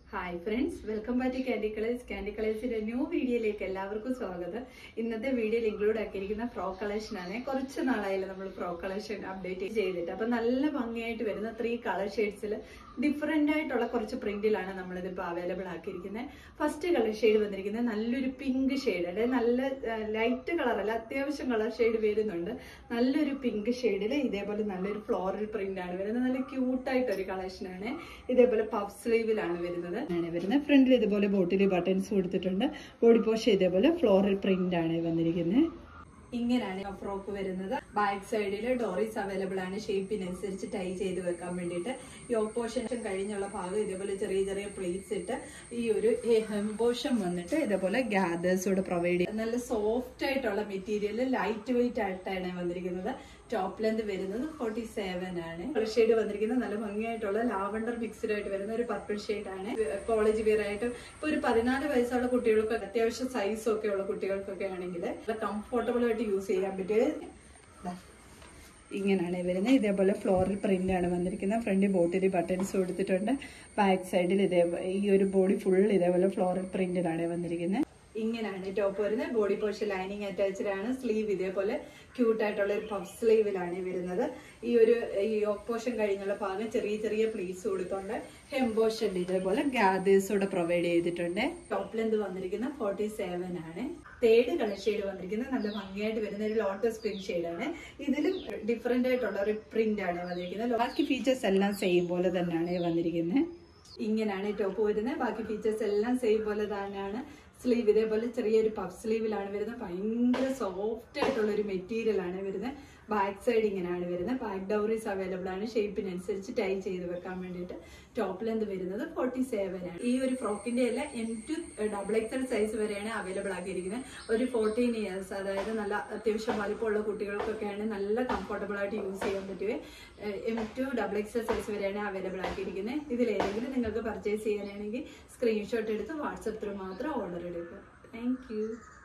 hi friends welcome back to candy colours candy കളേഴ്സിന്റെ new വീഡിയോയിലേക്ക് എല്ലാവർക്കും സ്വാഗതം ഇന്നത്തെ വീഡിയോയിൽ ഇൻക്ലൂഡ് ആക്കിയിരിക്കുന്ന ഫ്രോക്ക് കളക്ഷൻ ആണ് കുറച്ച് നാളായില്ല നമ്മൾ ഫ്രോക്ക് കളക്ഷൻ അപ്ഡേറ്റ് ചെയ്തിട്ട് അപ്പൊ നല്ല ഭംഗിയായിട്ട് വരുന്ന ത്രീ കളർ ഷെയ്ഡ്സിൽ ഡിഫറെന്റ് ആയിട്ടുള്ള കുറച്ച് പ്രിന്റിലാണ് നമ്മളിതിപ്പോൾ അവൈലബിൾ ആക്കിയിരിക്കുന്നത് ഫസ്റ്റ് കളർ ഷെയ്ഡ് വന്നിരിക്കുന്നത് നല്ലൊരു പിങ്ക് ഷെയ്ഡ് അതായത് നല്ല ലൈറ്റ് കളർ അല്ല അത്യാവശ്യം കളർ ഷെയ്ഡ് വരുന്നുണ്ട് നല്ലൊരു പിങ്ക് ഷെയ്ഡിൽ ഇതേപോലെ നല്ലൊരു ഫ്ലോറൽ പ്രിന്റ് ആണ് വരുന്നത് നല്ല ക്യൂട്ടായിട്ടൊരു കളക്ഷനാണ് ഇതേപോലെ പഫ് സ്ലീവിലാണ് വരുന്നത് ആണ് വരുന്നത് ഫ്രണ്ടിൽ ഇതുപോലെ ബോട്ടിൽ ബട്ടൺസ് കൊടുത്തിട്ടുണ്ട് ബോഡി പോഷൻ ഇതേപോലെ ഫ്ലോറൽ പ്രിന്റ് ആണ് വന്നിരിക്കുന്നത് ഇങ്ങനെയാണ് ആ ഫ്രോക്ക് വരുന്നത് ബാക്ക് സൈഡിൽ ഡോറീസ് അവൈലബിൾ ആണ് ഷേപ്പിനനുസരിച്ച് ടൈ ചെയ്ത് വെക്കാൻ വേണ്ടിയിട്ട് യോക്ക് പോർഷൻ കഴിഞ്ഞുള്ള ഭാഗം ഇതേപോലെ ചെറിയ ചെറിയ പ്ലേറ്റ്സ് ഇട്ട് ഈ ഒരു ഹെംപോഷൻ വന്നിട്ട് ഇതേപോലെ ഗ്യാദേഴ്സ് കൂടെ പ്രൊവൈഡ് ചെയ്യും നല്ല സോഫ്റ്റ് ആയിട്ടുള്ള മെറ്റീരിയൽ ലൈറ്റ് വെയിറ്റ് ആയിട്ടാണ് വന്നിരിക്കുന്നത് ടോപ്പ് ലെന്ത് വരുന്നത് ഫോർട്ടി സെവൻ ആണ് ഷെയ്ഡ് വന്നിരിക്കുന്നത് നല്ല ഭംഗിയായിട്ടുള്ള ലാവണ്ടർ മിക്സ്ഡ് ആയിട്ട് വരുന്ന ഒരു പർപ്പിൾ ഷെയ്ഡ് ആണ് കോളേജ് വിയർ ആയിട്ട് ഇപ്പൊ ഒരു പതിനാല് വയസ്സുള്ള കുട്ടികൾക്ക് അത്യാവശ്യം സൈസ് ഒക്കെ ഉള്ള കുട്ടികൾക്കൊക്കെ ആണെങ്കിൽ നല്ല കംഫർട്ടബിൾ ആയിട്ട് യൂസ് ചെയ്യാൻ പറ്റിയ ദാ, ഇങ്ങനെയാണ് വരുന്നത് ഇതേപോലെ ഫ്ലോറൽ പ്രിന്റ് ആണ് വന്നിരിക്കുന്നത് ഫ്രണ്ടിൽ ബോട്ടിൽ ബട്ടൺസ് കൊടുത്തിട്ടുണ്ട് ബാക്ക് സൈഡിൽ ഇതേ ഈ ഒരു ബോഡി ഫുൾ ഇതേപോലെ ഫ്ലോറൽ പ്രിന്റിലാണ് വന്നിരിക്കുന്നത് ഇങ്ങനെയാണ് ടോപ്പ് വരുന്നത് ബോഡി പോർഷൻ ലൈനിങ് അറ്റാച്ച്ഡ് ആണ് സ്ലീവ് ഇതേപോലെ ക്യൂട്ട് ആയിട്ടുള്ള ഒരു പഫ് സ്ലീവിലാണ് വരുന്നത് ഈ ഒരു ഈ യോക്ക് പോർഷൻ കഴിഞ്ഞുള്ള ഭാഗം ചെറിയ ചെറിയ പ്ലീസ് കൊടുത്തോണ്ട് ഹെം പോർഷൻ ഇതേപോലെ ഗ്യാദേഴ്സ് കൂടെ പ്രൊവൈഡ് ചെയ്തിട്ടുണ്ട് ടോപ്പ് ലെന്ത് വന്നിരിക്കുന്ന ഫോർട്ടി സെവൻ ആണ് തേർഡ് കളർ ഷെയ്ഡ് വന്നിരിക്കുന്നത് നല്ല ഭംഗിയായിട്ട് വരുന്ന ഒരു ലോട്ടസ് പ്രിന്റ് ഷെയ്ഡാണ് ഇതിലും ഡിഫറെന്റ് ആയിട്ടുള്ള ഒരു പ്രിന്റ് ആണ് വന്നിരിക്കുന്നത് ബാക്കി ഫീച്ചേഴ്സ് എല്ലാം സെയിം പോലെ തന്നെയാണ് വന്നിരിക്കുന്നത് ഇങ്ങനെയാണ് ടോപ്പ് വരുന്നത് ബാക്കി ഫീച്ചേഴ്സ് എല്ലാം സെയിം പോലെ തന്നെയാണ് സ്ലീവ് ഇതേപോലെ ചെറിയൊരു പഫ് സ്ലീവിലാണ് വരുന്നത് ഭയങ്കര സോഫ്റ്റ് ആയിട്ടുള്ള ഒരു മെറ്റീരിയൽ ആണ് വരുന്നത് ബാക്ക് സൈഡ് ഇങ്ങനെയാണ് വരുന്നത് ബാക്ക് ഡൗറീസ് അവൈലബിൾ ആണ് ഷേപ്പിനനുസരിച്ച് ടൈ ചെയ്ത് വെക്കാൻ വേണ്ടിയിട്ട് ടോപ്പ് ലെന്ത് വരുന്നത് ഫോർട്ടി സെവൻ ആണ് ഈ ഒരു ഫ്രോക്കിന്റെ എല്ലാം M to double XL size വരെയാണ് അവൈലബിൾ ആക്കിയിരിക്കുന്നത് ഒരു ഫോർട്ടീൻ ഇയേഴ്സ് അതായത് നല്ല അത്യാവശ്യം വലിപ്പമുള്ള കുട്ടികൾക്കൊക്കെയാണ് നല്ല കംഫർട്ടബിൾ ആയിട്ട് യൂസ് ചെയ്യാൻ പറ്റുക M to double XL size വരെയാണ് അവൈലബിൾ ആക്കിയിരിക്കുന്നത് ഇതിലേതെങ്കിലും നിങ്ങൾക്ക് പർച്ചേസ് ചെയ്യാനാണെങ്കിൽ സ്ക്രീൻഷോട്ട് എടുത്ത് വാട്സപ്പ് ത്രൂ മാത്രം ഓർഡർ എടുക്കുക താങ്ക് യു